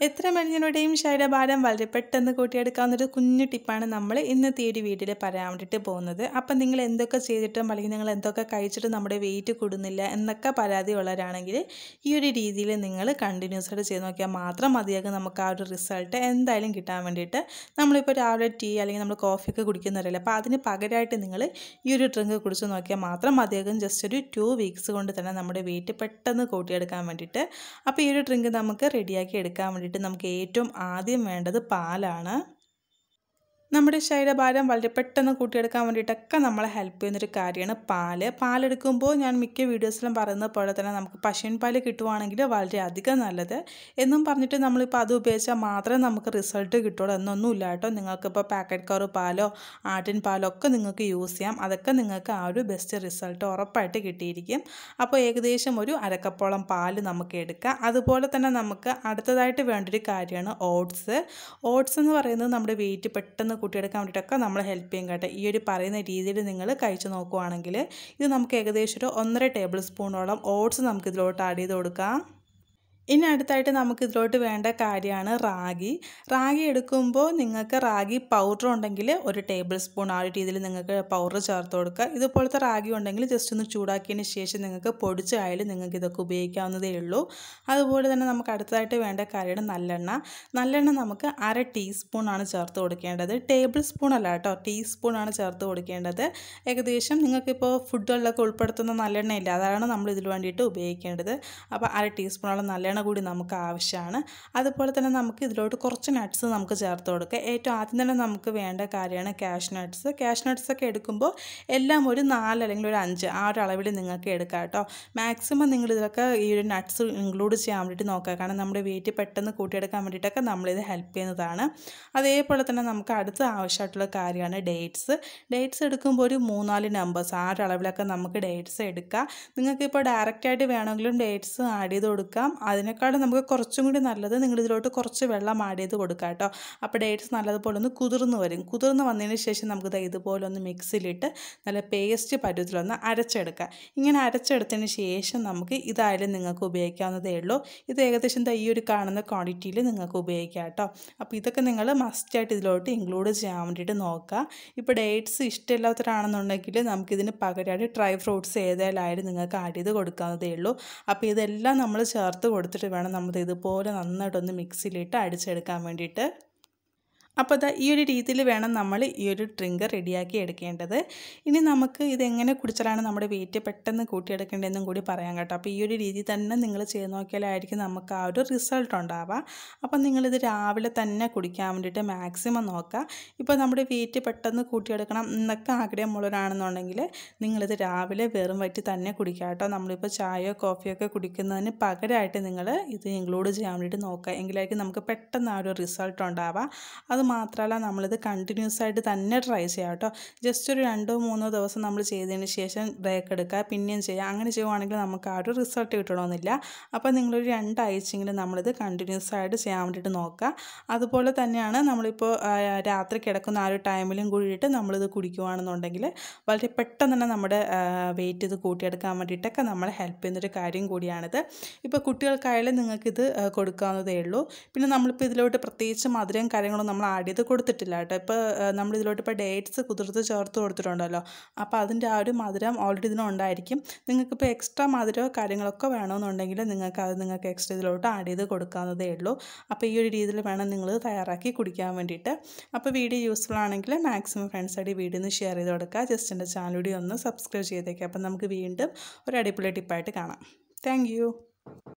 എത്ര മെലിഞ്ഞവരുടെയും ശരീരഭാരം വളരെ പെട്ടെന്ന് കൂട്ടിയെടുക്കാവുന്നൊരു കുഞ്ഞു ടിപ്പാണ് നമ്മൾ ഇന്നത്തെ ഈ ഒരു വീഡിയോയിൽ പറയാൻ വേണ്ടിയിട്ട് പോകുന്നത് അപ്പം നിങ്ങൾ എന്തൊക്കെ ചെയ്തിട്ടും അല്ലെങ്കിൽ നിങ്ങൾ എന്തൊക്കെ കഴിച്ചിട്ടും നമ്മുടെ വെയിറ്റ് കൂടുന്നില്ല എന്നൊക്കെ പരാതി ഉള്ളവരാണെങ്കിൽ ഈ ഒരു രീതിയിൽ നിങ്ങൾ കണ്ടിന്യൂസ് ആയിട്ട് ചെയ്ത് നോക്കിയാൽ മാത്രം മതിയാകും നമുക്ക് ആ ഒരു റിസൾട്ട് എന്തായാലും കിട്ടാൻ വേണ്ടിയിട്ട് നമ്മളിപ്പോൾ രാവിലെ ടീ അല്ലെങ്കിൽ നമ്മൾ കോഫിയൊക്കെ കുടിക്കുന്നവരല്ലേ അപ്പോൾ അതിന് പകരമായിട്ട് നിങ്ങൾ ഈ ഒരു ഡ്രിങ്ക് കുടിച്ച് നോക്കിയാൽ മാത്രം മതിയാകും ജസ്റ്റ് ഒരു ടു വീക്സ് കൊണ്ട് തന്നെ നമ്മുടെ വെയിറ്റ് പെട്ടെന്ന് കൂട്ടിയെടുക്കാൻ വേണ്ടിയിട്ട് അപ്പോൾ ഈ ഒരു ഡ്രിങ്ക് നമുക്ക് റെഡിയാക്കി എടുക്കാൻ വേണ്ടിയിട്ട് നമുക്ക് ഏറ്റവും ആദ്യം വേണ്ടത് പാലാണ് നമ്മുടെ ശരീരഭാരം വളരെ പെട്ടെന്ന് കൂട്ടിയെടുക്കാൻ വേണ്ടിയിട്ടൊക്കെ നമ്മളെ ഹെൽപ്പ് ചെയ്യുന്നൊരു കാര്യമാണ് പാല് പാലെടുക്കുമ്പോൾ ഞാൻ മിക്ക വീഡിയോസിലും പറയുന്നത് പോലെ തന്നെ നമുക്ക് പശുവിൻ പാല് കിട്ടുവാണെങ്കിൽ വളരെ അധികം നല്ലത് എന്നും പറഞ്ഞിട്ട് നമ്മളിപ്പോൾ അത് ഉപയോഗിച്ചാൽ മാത്രമേ നമുക്ക് റിസൾട്ട് കിട്ടുള്ളൂ എന്നൊന്നുമില്ല കേട്ടോ നിങ്ങൾക്കിപ്പോൾ പാക്കറ്റ് കവർ പാലോ ആട്ടിൻ പാലോ ഒക്കെ നിങ്ങൾക്ക് യൂസ് ചെയ്യാം അതൊക്കെ നിങ്ങൾക്ക് ആ ഒരു ബെസ്റ്റ് റിസൾട്ട് ഉറപ്പായിട്ട് കിട്ടിയിരിക്കും അപ്പോൾ ഏകദേശം ഒരു അരക്കപ്പോളം പാല് നമുക്ക് എടുക്കാം അതുപോലെ തന്നെ നമുക്ക് അടുത്തതായിട്ട് വേണ്ടൊരു കാര്യമാണ് ഓട്സ് ഓട്സ് എന്ന് പറയുന്നത് നമ്മുടെ വെയിറ്റ് പെട്ടെന്ന് കൂട്ടിയെടുക്കാൻ വേണ്ടിയിട്ടൊക്കെ നമ്മളെ ഹെൽപ്പ് ചെയ്യും കേട്ടോ ഈ ഒരു പറയുന്ന രീതിയിൽ നിങ്ങൾ കഴിച്ചു നോക്കുവാണെങ്കിൽ ഇത് നമുക്ക് ഏകദേശം ഒരു ഒന്നര ടേബിൾ സ്പൂണോളം ഓട്സ് നമുക്ക് ഇതിലോട്ട് ആഡ് ചെയ്ത് കൊടുക്കാം ഇനി അടുത്തായിട്ട് നമുക്ക് ഇതിലോട്ട് വേണ്ട കാര്യമാണ് റാഗി റാഗി എടുക്കുമ്പോൾ നിങ്ങൾക്ക് റാഗി പൗഡർ ഉണ്ടെങ്കിൽ ഒരു ടേബിൾ സ്പൂൺ ആ ഒരു രീതിയിൽ നിങ്ങൾക്ക് പൗഡർ ചേർത്ത് കൊടുക്കുക ഇതുപോലത്തെ റാഗി ഉണ്ടെങ്കിൽ ജസ്റ്റ് ഒന്ന് ചൂടാക്കിയതിന് ശേഷം നിങ്ങൾക്ക് പൊടിച്ചായാലും നിങ്ങൾക്ക് ഇതൊക്കെ ഉപയോഗിക്കാവുന്നതേ ഉള്ളൂ അതുപോലെ തന്നെ നമുക്ക് അടുത്തതായിട്ട് വേണ്ട കാര്യമാണ് നല്ലെണ്ണ നല്ലെണ്ണ നമുക്ക് അര ടീസ്പൂണാണ് ചേർത്ത് കൊടുക്കേണ്ടത് ടേബിൾ സ്പൂൺ അല്ല കേട്ടോ ടീസ്പൂണാണ് ചേർത്ത് കൊടുക്കേണ്ടത് ഏകദേശം നിങ്ങൾക്കിപ്പോൾ ഫുഡുകളിലൊക്കെ ഉൾപ്പെടുത്തുന്ന നല്ലെണ്ണ ഇല്ല അതാണ് നമ്മൾ ഇതിൽ വേണ്ടിയിട്ട് ഉപയോഗിക്കേണ്ടത് അപ്പോൾ അര ടീസ്പൂണോളം നല്ലെണ്ണ എണ്ണ കൂടി നമുക്ക് ആവശ്യമാണ് അതുപോലെ തന്നെ നമുക്ക് ഇതിലോട്ട് കുറച്ച് നട്ട്സ് നമുക്ക് ചേർത്ത് കൊടുക്കുക ഏറ്റവും ആദ്യം തന്നെ നമുക്ക് വേണ്ട കാര്യമാണ് ക്യാഷ് നട്ട്സ് ക്യാഷ് നട്ട്സ് ഒക്കെ എടുക്കുമ്പോൾ എല്ലാം ഒരു നാല് അല്ലെങ്കിൽ ഒരു അഞ്ച് ആ ഒരു അളവിൽ നിങ്ങൾക്ക് എടുക്കാം കേട്ടോ മാക്സിമം നിങ്ങൾ ഇതിലൊക്കെ ഈ ഒരു നട്ട്സ് ഇൻക്ലൂഡ് ചെയ്യാൻ വേണ്ടിയിട്ട് നോക്കുക കാരണം നമ്മുടെ വെയിറ്റ് പെട്ടെന്ന് കൂട്ടിയെടുക്കാൻ വേണ്ടിയിട്ടൊക്കെ നമ്മളിത് ഹെൽപ്പ് ചെയ്യുന്നതാണ് അതേപോലെ തന്നെ നമുക്ക് അടുത്ത ആവശ്യമായിട്ടുള്ള കാര്യമാണ് ഡേറ്റ്സ് ഡേറ്റ്സ് എടുക്കുമ്പോൾ ഒരു മൂന്നാല് നമ്പേഴ്സ് ആ ഒരു അളവിലൊക്കെ നമുക്ക് ഡേറ്റ്സ് എടുക്കാം നിങ്ങൾക്കിപ്പോൾ ഡയറക്റ്റായിട്ട് വേണമെങ്കിലും ഡേറ്റ്സ് ആഡ് ചെയ്ത് കൊടുക്കാം അതിനേക്കാളും നമുക്ക് കുറച്ചും കൂടി നല്ലത് നിങ്ങൾ ഇതിലോട്ട് കുറച്ച് വെള്ളം ആഡ് ചെയ്ത് കൊടുക്കുക കേട്ടോ അപ്പോൾ ഡേറ്റ്സ് നല്ലതുപോലെ ഒന്ന് കുതിർന്ന് വരും കുതിർന്ന് വന്നതിന് ശേഷം നമുക്ക് ഇതുപോലെ ഒന്ന് മിക്സിയിലിട്ട് നല്ല പേസ്റ്റ് പരുവത്തിലൊന്ന് അരച്ചെടുക്കുക ഇങ്ങനെ അരച്ചെടുത്തതിന് ശേഷം നമുക്ക് ഇതായാലും നിങ്ങൾക്ക് ഉപയോഗിക്കാവുന്നതേ ഉള്ളൂ ഇത് ഏകദേശം ഈ ഒരു കാണുന്ന ക്വാണ്ടിറ്റിയിൽ നിങ്ങൾക്ക് ഉപയോഗിക്കാം കേട്ടോ അപ്പോൾ ഇതൊക്കെ നിങ്ങൾ മസ്റ്റായിട്ട് ഇതിലോട്ട് ഇൻക്ലൂഡ് ചെയ്യാൻ വേണ്ടിയിട്ട് നോക്കുക ഇപ്പോൾ ഡേറ്റ്സ് ഇഷ്ടമില്ലാത്തവരാണെന്നുണ്ടെങ്കിൽ നമുക്കിതിന് പകരമായിട്ട് ഡ്രൈ ഫ്രൂട്ട്സ് ഏതായാലും നിങ്ങൾക്ക് ആഡ് ചെയ്ത് കൊടുക്കാവുന്നതേ ഉള്ളൂ അപ്പോൾ ഇതെല്ലാം നമ്മൾ ചേർത്ത് കൊടുത്തിട്ട് വേണം നമ്മൾ ഇതുപോലെ നന്നായിട്ടൊന്ന് മിക്സിയിലിട്ട് അടിച്ചെടുക്കാൻ വേണ്ടിയിട്ട് അപ്പോൾ ഇതാ ഈ ഒരു രീതിയിൽ വേണം നമ്മൾ ഈ ഒരു ഡ്രിങ്ക് റെഡിയാക്കി എടുക്കേണ്ടത് ഇനി നമുക്ക് ഇതെങ്ങനെ കുടിച്ചാലാണ് നമ്മുടെ വെയിറ്റ് പെട്ടെന്ന് കൂട്ടിയെടുക്കേണ്ടതെന്നും കൂടി പറയാം കേട്ടോ അപ്പോൾ ഈ ഒരു രീതി തന്നെ നിങ്ങൾ ചെയ്ത് നോക്കിയാലായിരിക്കും നമുക്ക് ആ ഒരു റിസൾട്ട് ഉണ്ടാവുക അപ്പോൾ നിങ്ങളിത് രാവിലെ തന്നെ കുടിക്കാൻ വേണ്ടിയിട്ട് മാക്സിമം നോക്കുക ഇപ്പോൾ നമ്മുടെ വെയിറ്റ് പെട്ടെന്ന് കൂട്ടിയെടുക്കണം എന്നൊക്കെ ആഗ്രഹമുള്ളവരാണെന്നുണ്ടെങ്കിൽ നിങ്ങളിത് രാവിലെ വെറും വയറ്റി തന്നെ കുടിക്കുക കേട്ടോ നമ്മളിപ്പോൾ ചായയോ കോഫിയോ ഒക്കെ കുടിക്കുന്നതിന് പകരമായിട്ട് നിങ്ങൾ ഇത് ഇൻക്ലൂഡ് ചെയ്യാൻ വേണ്ടിയിട്ട് നോക്കുക എങ്കിലായിരിക്കും നമുക്ക് പെട്ടെന്ന് ആ ഒരു റിസൾട്ട് ഉണ്ടാവുക അത് മാത്രമല്ല നമ്മളിത് കണ്ടിന്യൂസ് ആയിട്ട് തന്നെ ട്രൈ ചെയ്യാം കേട്ടോ ജസ്റ്റ് ഒരു രണ്ടോ മൂന്നോ ദിവസം നമ്മൾ ചെയ്തതിന് ശേഷം ബ്രേക്ക് എടുക്കുക പിന്നെയും ചെയ്യുക അങ്ങനെ ചെയ്യുവാണെങ്കിൽ നമുക്ക് ആ ഒരു റിസൾട്ട് കിട്ടണമെന്നില്ല അപ്പോൾ നിങ്ങളൊരു രണ്ടാഴ്ചയെങ്കിലും നമ്മളിത് കണ്ടിന്യൂസ് ആയിട്ട് ചെയ്യാൻ വേണ്ടിയിട്ട് നോക്കുക അതുപോലെ തന്നെയാണ് നമ്മളിപ്പോൾ രാത്രി കിടക്കുന്ന ആ ഒരു ടൈമിലും കൂടിയിട്ട് നമ്മളിത് കുടിക്കുകയാണെന്നുണ്ടെങ്കിൽ വളരെ പെട്ടെന്ന് തന്നെ നമ്മുടെ വെയിറ്റ് ഇത് കൂട്ടിയെടുക്കാൻ വേണ്ടിയിട്ടൊക്കെ നമ്മളെ ഹെൽപ്പ് ചെയ്യുന്നൊരു കാര്യം കൂടിയാണിത് ഇപ്പോൾ കുട്ടികൾക്കായാലും നിങ്ങൾക്കിത് കൊടുക്കാവുന്നതേ ഉള്ളൂ പിന്നെ നമ്മളിപ്പോൾ ഇതിലോട്ട് പ്രത്യേകിച്ച് മധുരം കാര്യങ്ങളും നമ്മൾ ആഡ് ചെയ്ത് കൊടുത്തിട്ടില്ല കേട്ടോ ഇപ്പോൾ നമ്മൾ ഇതിലോട്ട് ഇപ്പോൾ ഡേറ്റ്സ് കുതിർത്ത് ചേർത്ത് കൊടുത്തിട്ടുണ്ടല്ലോ അപ്പോൾ അതിൻ്റെ ആ ഒരു മധുരം ഓൾറെഡി ഇതിനുണ്ടായിരിക്കും നിങ്ങൾക്കിപ്പോൾ എക്സ്ട്രാ മധുരമോ കാര്യങ്ങളൊക്കെ വേണമെന്നുണ്ടെങ്കിൽ നിങ്ങൾക്ക് അത് നിങ്ങൾക്ക് എക്സ്ട്രാ ഇതിലോട്ട് ആഡ് ചെയ്ത് കൊടുക്കാവുന്നതേ ഉള്ളൂ അപ്പോൾ ഈ ഒരു രീതിയിൽ വേണം നിങ്ങൾ തയ്യാറാക്കി കുടിക്കാൻ വേണ്ടിയിട്ട് അപ്പോൾ വീഡിയോ യൂസ്ഫുൾ ആണെങ്കിൽ മാക്സിമം ഫ്രണ്ട്സായിട്ട് വീഡിയോ ഒന്ന് ഷെയർ ചെയ്ത് കൊടുക്കുക ജസ്റ്റ് എൻ്റെ ചാനൽ കൂടി ഒന്ന് സബ്സ്ക്രൈബ് ചെയ്തേക്കാം അപ്പോൾ നമുക്ക് വീണ്ടും ഒരു അടിപൊളി ടിപ്പായിട്ട് കാണാം താങ്ക്